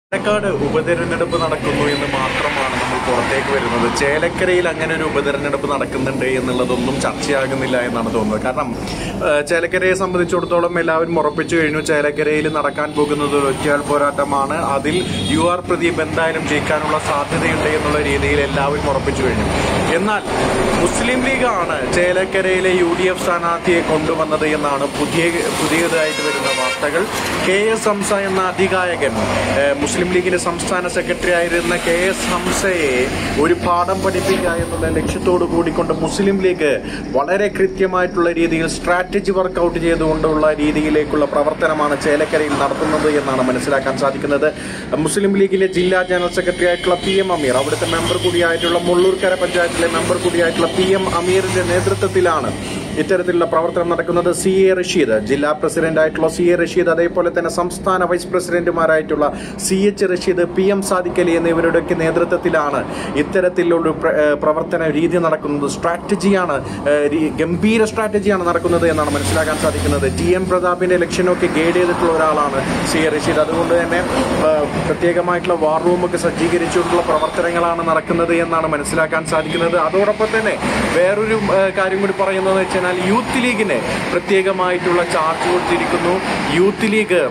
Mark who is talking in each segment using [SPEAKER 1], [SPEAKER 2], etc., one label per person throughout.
[SPEAKER 1] പാലക്കാട് ഉപതെരഞ്ഞെടുപ്പ് നടക്കുന്നു എന്ന് മാത്രമാണ് നമ്മൾ പുറത്തേക്ക് വരുന്നത് ചേലക്കരയിൽ അങ്ങനെ ഒരു ഉപതെരഞ്ഞെടുപ്പ് നടക്കുന്നുണ്ട് എന്നുള്ളതൊന്നും ചർച്ചയാകുന്നില്ല എന്നാണ് തോന്നുന്നത് കാരണം ആ, ചേലക്കരയെ സംബന്ധിച്ചിടത്തോളം എല്ലാവരും ഉറപ്പിച്ചു കഴിഞ്ഞു ചേലക്കരയിൽ നടക്കാൻ പോകുന്നത് ഒരു ഒറ്റയാൾ പോരാട്ടമാണ് അതിൽ യു ആർ പ്രദീപ് എന്തായാലും ജയിക്കാനുള്ള സാധ്യതയുണ്ട് എന്നുള്ള രീതിയിൽ എല്ലാവരും ഉറപ്പിച്ചു കഴിഞ്ഞു എന്നാൽ മുസ്ലിം ലീഗാണ് ചേലക്കരയിലെ യു ഡി എഫ് സ്ഥാനാർത്ഥിയെ കൊണ്ടുവന്നത് എന്നാണ് പുതിയ പുതിയതായിട്ട് വരുന്ന വാർത്തകൾ കെ എസ് ഹംസ എന്ന അധികായകൻ ഏഹ്, മുസ്ലിം ലീഗിന്റെ സംസ്ഥാന സെക്രട്ടറി ആയിരുന്ന കെ എസ് ഹംസയെ ഒരു പാഠം പഠിപ്പിക്കുക എന്നുള്ള ലക്ഷ്യത്തോടു കൂടിക്കൊണ്ട് മുസ്ലിം ലീഗ് വളരെ കൃത്യമായിട്ടുള്ള രീതിയിൽ സ്ട്രാറ്റജി വർക്കൗട്ട് ചെയ്തുകൊണ്ടുള്ള രീതിയിലേക്കുള്ള പ്രവർത്തനമാണ് ചേലക്കരയിൽ നടത്തുന്നത് എന്നാണ് മനസ്സിലാക്കാൻ സാധിക്കുന്നത് മുസ്ലിം ലീഗിലെ ജില്ലാ ജനറൽ സെക്രട്ടറി ആയിട്ടുള്ള പി എം അമീർ അവിടുത്തെ മെമ്പർ കൂടിയായിട്ടുള്ള മുള്ളൂർക്കര പഞ്ചായത്തിലെ മെമ്പർ കൂടിയായിട്ടുള്ള പി എം അമീറിന്റെ നേതൃത്വത്തിലാണ് ഇത്തരത്തിലുള്ള പ്രവർത്തനം നടക്കുന്നത് സി എ റഷീദ് ജില്ലാ പ്രസിഡന്റ് ആയിട്ടുള്ള സി എ റഷീദ് അതേപോലെ തന്നെ സംസ്ഥാന വൈസ് പ്രസിഡന്റുമാരായിട്ടുള്ള C H Rasheed P M Sadiq Ali എന്നിവരുടെയൊക്കെ നേതൃത്വത്തിലാണ് ഇത്തരത്തിലുള്ള പ്ര- ഏഹ് പ്രവർത്തന രീതി നടക്കുന്നത് സ്ട്രാറ്റജിയാണ് ഏഹ് രീ- ഗംഭീര സ്ട്രാറ്റജിയാണ് നടക്കുന്നത് എന്നാണ് മനസ്സിലാക്കാൻ സാധിക്കുന്നത് ടി എം പ്രതാപിന്റെ ഇലക്ഷനൊക്കെ ഗൈഡ് ചെയ്തിട്ടുള്ള ഒരാളാണ് സി എ റഷീദ് അതുകൊണ്ട് തന്നെ ഏഹ് പ്രത്യേകമായിട്ടുള്ള വാർ റൂമൊക്കെ സജ്ജീകരിച്ചുകൊണ്ടുള്ള പ്രവർത്തനങ്ങളാണ് നടക്കുന്നത് എന്നാണ് മനസ്സിലാക്കാൻ സാധിക്കുന്നത് അതോടൊപ്പം തന്നെ വേറൊരു ഏഹ് കാര്യം കൂടി പറയുന്നത് വെച്ചാൽ യൂത്ത് ലീഗിന് പ്രത്യേകമായിട്ടുള്ള ചാർജ് കൊടുത്തിരിക്കുന്നു യൂത്ത് ലീഗ്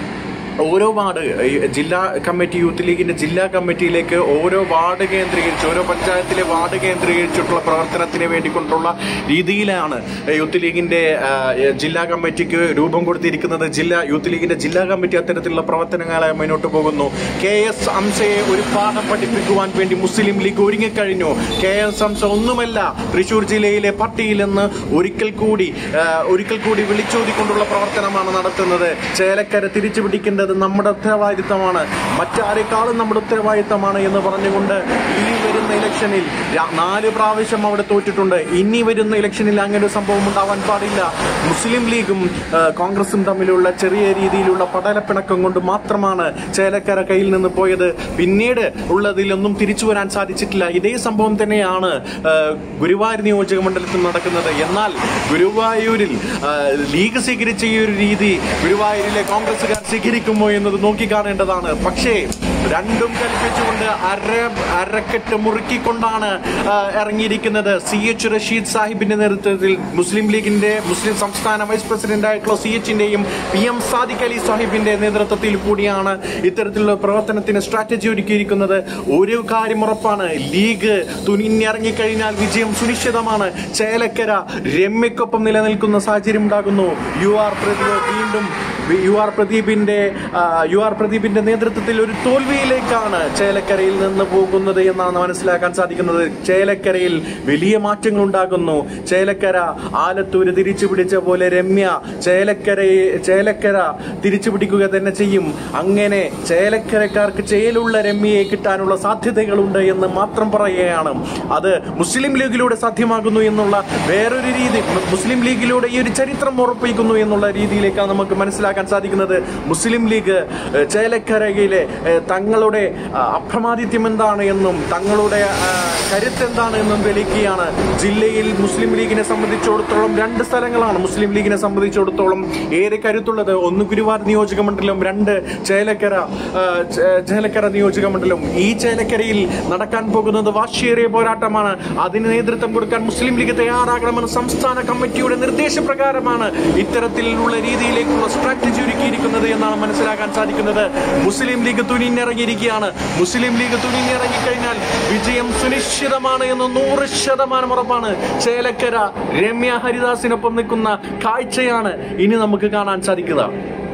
[SPEAKER 1] ഓരോ വാർഡ് ഈ ജില്ലാ കമ്മിറ്റി യൂത്ത് ലീഗിന്റെ ജില്ലാ കമ്മിറ്റിയിലേക്ക് ഓരോ വാർഡ് കേന്ദ്രീകരിച്ച് ഓരോ പഞ്ചായത്തിലെ വാർഡ് കേന്ദ്രീകരിച്ചിട്ടുള്ള പ്രവർത്തനത്തിന് വേണ്ടിക്കൊണ്ടുള്ള രീതിയിലാണ് യൂത്ത് ലീഗിന്റെ ആ, ജില്ലാ കമ്മിറ്റിക്ക് രൂപം കൊടുത്തിരിക്കുന്നത് ജില്ലാ യൂത്ത് ലീഗിന്റെ ജില്ലാ കമ്മിറ്റി അത്തരത്തിലുള്ള പ്രവർത്തനങ്ങളായി മുന്നോട്ട് പോകുന്നു കെ എസ് ഹംസയെ ഒരു പാഠം പഠിപ്പിക്കുവാൻ വേണ്ടി മുസ്ലിം ലീഗ് ഒരുങ്ങിക്കഴിഞ്ഞു കെ എസ് ഹംസ ഒന്നുമല്ല തൃശൂർ ജില്ലയിലെ പട്ടിയിൽ നിന്ന് ഒരിക്കൽ കൂടി ആ, ഒരിക്കൽ കൂടി വിളിച്ചോതിക്കൊണ്ടുള്ള പ്രവർത്തനമാണ് നടത്തുന്നത് ചേലക്കര തിരിച്ചു പിടിക്കേണ്ടത് നമ്മുടെ ഉത്തരവാദിത്തമാണ് മറ്റാരെക്കാളും നമ്മുടെ ഉത്തരവാദിത്തമാണ് എന്ന് പറഞ്ഞുകൊണ്ട് ഇനി വരുന്ന ഇലക്ഷനിൽ ര- നാല് പ്രാവശ്യം അവിടെ തോറ്റിട്ടുണ്ട് ഇനി വരുന്ന ഇലക്ഷനിൽ അങ്ങനെ ഒരു സംഭവം ഉണ്ടാവാൻ പാടില്ല മുസ്ലിം ലീഗും ആ, കോൺഗ്രസും തമ്മിലുള്ള ചെറിയ രീതിയിലുള്ള പടലപ്പിണക്കം കൊണ്ട് മാത്രമാണ് ചേലക്കര കയ്യിൽ നിന്ന് പോയത് പിന്നീട് ഉള്ളതിലൊന്നും തിരിച്ചു വരാൻ സാധിച്ചിട്ടില്ല ഇതേ സംഭവം തന്നെയാണ് ആ, ഗുരുവായൂർ നിയോജക മണ്ഡലത്തിൽ നടക്കുന്നത് എന്നാൽ ഗുരുവായൂരിൽ ആ, ലീഗ് സ്വീകരിച്ച ഈ ഒരു രീതി ഗുരുവായൂരിലെ കോൺഗ്രസുകാർ സ്വീകരിക്കുമോ എന്നത് നോക്കിക്കാണേണ്ടതാണ് പക്ഷേ രണ്ടും കൽപ്പിച്ചുകൊണ്ട് അര അരക്കെട്ട് മുറുക്കിക്കൊണ്ടാണ് ആ, ഇറങ്ങിയിരിക്കുന്നത് സി എച്ച് റഷീദ് സാഹിബിന്റെ നേതൃത്വത്തിൽ മുസ്ലിം ലീഗിന്റെ മുസ്ലിം സംസ്ഥാന വൈസ് പ്രസിഡന്റ് ആയിട്ടുള്ള സി എച്ചിന്റെയും പി എം സാദിഖ് അലി സാഹിബിന്റെ നേതൃത്വത്തിൽ കൂടിയാണ് ഇത്തരത്തിലുള്ള പ്രവർത്തനത്തിന് സ്ട്രാറ്റജി ഒരുക്കിയിരിക്കുന്നത് ഒരു കാര്യം ഉറപ്പാണ് ലീഗ് തുനിഞ്ഞിറങ്ങിക്കഴിഞ്ഞാൽ വിജയം സുനിശ്ചിതമാണ് ചേലക്കര രമ്യക്കൊപ്പം നിലനിൽക്കുന്ന സാഹചര്യം ഉണ്ടാകുന്നു യു ആർ പ്രദീപ് വീണ്ടും യു ആർ പ്രദീപിന്റെ ആ, യു ആർ പ്രദീപിന്റെ നേതൃത്വത്തിൽ ഒരു തോൽവിയിലേക്കാണ് ചേലക്കരയിൽ നിന്ന് പോകുന്നത് എന്നാണ് മനസ്സിലാക്കാൻ സാധിക്കുന്നത് ചേലക്കരയിൽ വലിയ മാറ്റങ്ങൾ ഉണ്ടാകുന്നു ചേലക്കര ആലത്തൂര് തിരിച്ചു പിടിച്ച പോലെ രമ്യ ചേലക്കരയെ ചേലക്കര തിരിച്ചു പിടിക്കുക തന്നെ ചെയ്യും അങ്ങനെ ചേലക്കരക്കാർക്ക് ചേലുള്ള രമ്യയെ കിട്ടാനുള്ള സാധ്യതകളുണ്ട് എന്ന് മാത്രം പറയുകയാണ് അത് മുസ്ലിം ലീഗിലൂടെ സാധ്യമാകുന്നു എന്നുള്ള വേറൊരു രീതി മുസ്ലിം ലീഗിലൂടെ ഈ ഒരു ചരിത്രം ഉറപ്പിക്കുന്നു എന്നുള്ള രീതിയിലേക്കാണ് നമുക്ക് മനസ്സിലാക്കാൻ സാധിക്കുന്നത് മുസ്ലിം ലീഗ് ഏഹ്, ചേലക്കരയിലെ ഏഹ്, തങ്ങളുടെ ആ, അപ്രമാദിത്യം എന്താണ് എന്നും തങ്ങളുടെ ആ, കരുത്ത് എന്താണ് എന്നും തെളിയിക്കുകയാണ് ജില്ലയിൽ മുസ്ലിം ലീഗിനെ സംബന്ധിച്ചിടത്തോളം രണ്ട് സ്ഥലങ്ങളാണ് മുസ്ലിം ലീഗിനെ സംബന്ധിച്ചിടത്തോളം ഏറെ കരുത്തുള്ളത് ഒന്ന് ഗുരുവായൂർ നിയോജക മണ്ഡലം രണ്ട് ചേലക്കര ആ, ചേ- ചേലക്കര നിയോജക മണ്ഡലം ഈ ചേലക്കരയിൽ നടക്കാൻ പോകുന്നത് വാശിയേറിയ പോരാട്ടമാണ് അതിന് നേതൃത്വം കൊടുക്കാൻ മുസ്ലിം ലീഗ് തയ്യാറാകണമെന്ന് സംസ്ഥാന കമ്മിറ്റിയുടെ നിർദ്ദേശപ്രകാരമാണ് ഇത്തരത്തിലുള്ള രീതിയിലേക്കുള്ള സ്ട്രാറ്റജി ഒരുക്കിയിരിക്കുന്നത് എന്നാണ് മനസ്സിലാക്കാൻ സാധിക്കുന്നത് മുസ്ലിം ലീഗ് തുനിഞ്ഞിറങ്ങിയിരിക്കുകയാണ് മുസ്ലിം ലീഗ് തുനിഞ്ഞിറങ്ങിക്കഴിഞ്ഞാൽ വിജയം സുനിശ്ചിതമാണ് എന്ന് നൂറ് ശതമാനം ഉറപ്പാണ് ചേലക്കര രമ്യ ഹരിദാസിനൊപ്പം നിൽക്കുന്ന കാഴ്ചയാണ് ഇനി നമുക്ക് കാണാൻ സാധിക്കുക